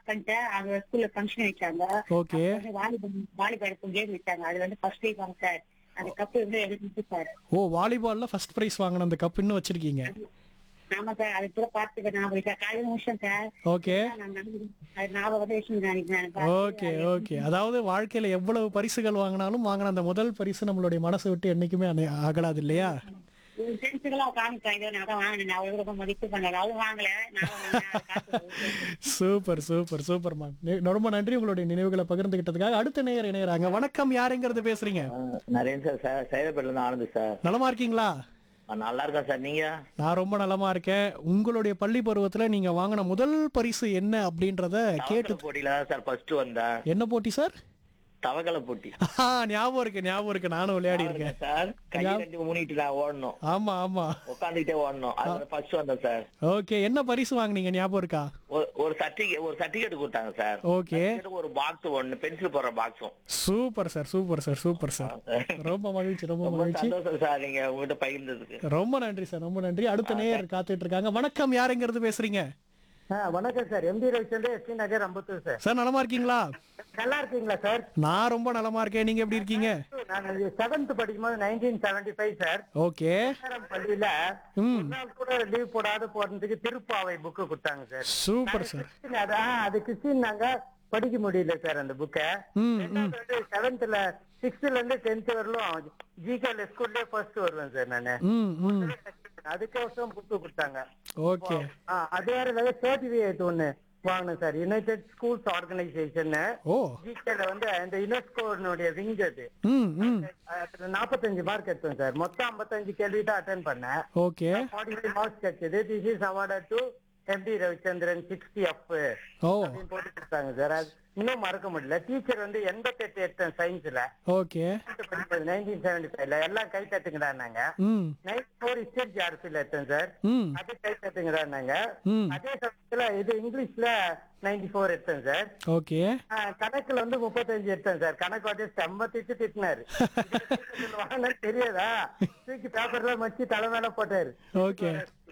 Pass பண்ணிட்டேன் அங்க ஸ்கூல்ல ஃபங்க்ஷன் வச்சாங்க ஓகே வந்து வாலிபால் வாலிபால் கேம் வச்சாங்க அது வந்து ஃபர்ஸ்ட் டைம் வாங்க சார் அந்த கப்பு வந்து எடுத்து சார் ஓ வாலிபால்ல ஃபர்ஸ்ட் பிரைஸ் வாங்கின அந்த கப் இன்னும் வச்சிருக்கீங்க ஆமா சார் அது கூட பார்த்துக்க ஞாபகம் சார் காலையில முடிச்சேன் சார் ஓகே நான் நடந்து- அது ஞாபகம் வந்து வச்சுருந்தேன் ஓகே ஓகே அதாவது வாழ்க்கையில எவ்வளவு பரிசுகள் வாங்கினாலும் வாங்கின அந்த முதல் பரிசு நம்மளுடைய மனசை விட்டு என்னைக்குமே அணை- அகலாது இல்லையா ஃப்ரெண்ட்ஸுக்கெல்லாம் காமிப்பேன் இதோ நான் தான் வாங்கினேன் நான் அவ்வளவு ரொம்ப மதிப்பு பண்ணல அவளும் வாங்கல நான் வாங்கினேன். அது காசு கொடுத்து. சூப்பர் சூப்பர் சூப்பர் மேம் ரொம்ப நன்றி உங்களுடைய நினைவுகளை பகிர்ந்துகிட்டதுக்காக அடுத்த நேயர் இணையறாங்க வணக்கம் யாருங்கிறது பேசுறீங்க நரேன் சார் சார் சைதாப்பேட்டில இருந்து ஆனந்த் சார் நலமா இருக்கீங்களா ஆ, நல்லா இருக்கேன் சார் நீங்க நான் ரொம்ப நலமா இருக்கேன் உங்களுடைய பள்ளி பருவத்துல நீங்க வாங்கின முதல் பரிசு என்ன அப்படின்றத கேட்டு தவக்கலை போட்டியில தான் சார் ஃபர்ஸ்ட் வந்தேன் என்ன போட்டி சார் தவக்கலை போட்டி ஆஹா, ஞாபகம் இருக்கு ஞாபகம் இருக்கு நானும் விளையாடி இருக்கேன் சார் கை கட்டி மூணிட்டு நான் ஓடணும் ஆமா ஆமா உட்காந்துக்கிட்டே ஓடணும் அது ஃபர்ஸ்ட் வந்தேன் சார் ஓகே என்ன பரிசு வாங்குனீங்க ஞாபகம் இருக்கா ஒரு- ஒரு சர்டிஃபிகேட் ஒரு சர்டிஃபிகேட் கொடுத்தாங்க சார் ஓகே certificate ஒரு பாக்ஸ் ஒன்னு பென்சில் போடுற பாக்ஸும் super sir super sir super sir ரொம்ப மகிழ்ச்சி ரொம்ப ரொம்ப மகிழ்ச்சி சந்தோஷம் சார் நீங்க உங்ககிட்ட பகிர்ந்ததுக்கு ரொம்ப நன்றி சார் ரொம்ப நன்றி அடுத்த நேயர் காத்துட்டு இருக்காங்க வணக்கம் யாருங்கிறது பேசுறீங்க வணக்கம் sir MD Ravichandran SD Nagar Ambattur sir sir நலமா இருக்கீங்களா நல்லா இருக்கீங்களா சார் நான் ரொம்ப நலமா இருக்கேன் நீங்க எப்படி இருக்கீங்க நான் செவன்த் படிக்கும்போது nineteen seventy five sir okay நேரம் பள்ளியில ம் ஒரு நாள் கூட லீவ் போடாத போறதுக்கு திருப்பாவை புக்கு கொடுத்தாங்க சார் சூப்பர் சார் கிறிஸ்டின் அதான் அது கிறிஸ்டின் நாங்க படிக்க முடியல சார் அந்த புக்கை ம் ம் வந்து செவன்த்ல சிக்ஸ்த்ல இருந்து டென்த் வரலும் ஜிகேல ஸ்கூல்ல ஃபர்ஸ்ட் வருவேன் சார் நானு ம் ம் அதுக்கோசரம் புக்கு கொடுத்தாங்க ஓகே ஆ, அது வேற சர்டிபிகேட் ஒண்ணு வாங்கினேன் சார் யுனைடெட் ஸ்கூல்ஸ் ஆர்கனைசேஷன் ஓ ஜிகேல வந்து இந்த யுனெஸ்கோனுடைய விங் அது ம் ம் அதுல 45 மார்க் எடுத்தேன் சார் மொத்தம் 55 கேள்வி தான் அட்டன் பண்ணேன் ஓகே 45 மார்க்ஸ் கிடைச்சது this is award to MD Ravichandran sixty up ஓ அப்படின்னு போட்டு கொடுத்தாங்க சார் அது இன்னும் மறக்க முடியல டீச்சர் வந்து எண்பத்தெட்டு எடுத்தேன் சயின்ஸ்ல ஓகே நைன்டீன் செவன்டி ஃபைவ்ல எல்லாம் கை தட்டுங்கடான்னாங்க ம் நைன்டி ஃபோர் ஸ்டேட் ஜார்பில் எடுத்தேன் சார் ம் அது கை தட்டுங்கடான்னாங்க ம் அதே சமயத்துல இது இங்கிலீஷ்ல நைன்டி ஃபோர் எடுத்தேன் சார் ஓகே ஆ, கணக்குல வந்து முப்பத்தஞ்சு எடுத்தேன் சார் கணக்கு வந்து செம்ம திட்டு திட்டினாரு வாங்கினது தெரியாதா தூக்கி பேப்பர்ல மச்சி தலை மேல போட்டாரு ஓகே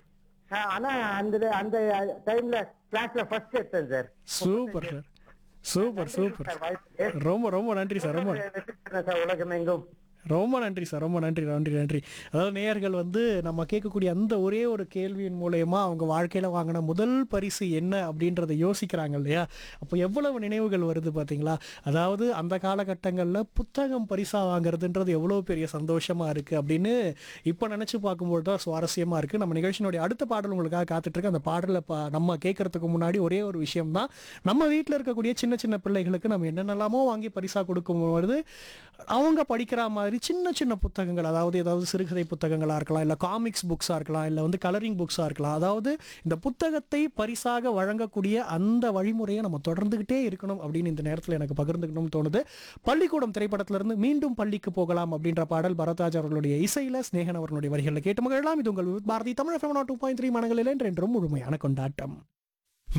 ஆ, ஆனா அந்த அந்த டைம்ல கிளாஸ்ல ஃபர்ஸ்ட் எடுத்தேன் sir super sir super super sir வாய்ப்பு ரொம்ப ரொம்ப நன்றி சார் ரொம்ப சார் உலகம் எங்கும் ரொம்ப நன்றி சார் ரொம்ப நன்றி நன்றி நன்றி அதாவது நேயர்கள் வந்து நம்ம கேட்கக்கூடிய அந்த ஒரே ஒரு கேள்வியின் மூலயமா அவங்க வாழ்க்கையில வாங்கின முதல் பரிசு என்ன அப்படின்றத யோசிக்கிறாங்க இல்லையா அப்போ எவ்வளவு நினைவுகள் வருது பாத்தீங்களா அதாவது அந்த காலகட்டங்களில் புத்தகம் பரிசா வாங்குறதுன்றது எவ்வளவு பெரிய சந்தோஷமா இருக்கு அப்படின்னு இப்போ நினைச்சு பார்க்கும்போது தான் சுவாரஸ்யமா இருக்கு நம்ம நிகழ்ச்சியினுடைய அடுத்த பாடல் உங்களுக்காக காத்துட்டு இருக்கு அந்த பாடலை பா- நம்ம கேட்கறதுக்கு முன்னாடி ஒரே ஒரு விஷயம் தான் நம்ம வீட்டில் இருக்கக்கூடிய சின்ன சின்ன பிள்ளைகளுக்கு நம்ம என்னென்னலாமோ வாங்கி பரிசா கொடுக்கும்பொழுது அவங்க படிக்கிற மாதிரி சின்ன சின்ன புத்தகங்கள் அதாவது ஏதாவது சிறுகதை புத்தகங்களா இருக்கலாம் இல்லை காமிக்ஸ் புக்ஸாக இருக்கலாம் இல்லை வந்து கலரிங் புக்ஸாக இருக்கலாம் அதாவது இந்த புத்தகத்தை பரிசாக வழங்கக்கூடிய அந்த வழிமுறையை நம்ம தொடர்ந்துகிட்டே இருக்கணும் அப்படின்னு இந்த நேரத்தில் எனக்கு பகிர்ந்துக்கணும்னு தோணுது பள்ளிக்கூடம் திரைப்படத்திலிருந்து மீண்டும் பள்ளிக்கு போகலாம் அப்படின்ற பாடல் பரத்ராஜ் அவர்களுடைய இசையில ஸ்நேகன் அவர்களுடைய வரிகளில் கேட்டு மகிழலாம் இது உங்கள் Bharathi Tamil two point three மனங்களில் என்றென்றும் முழுமையான கொண்டாட்டம்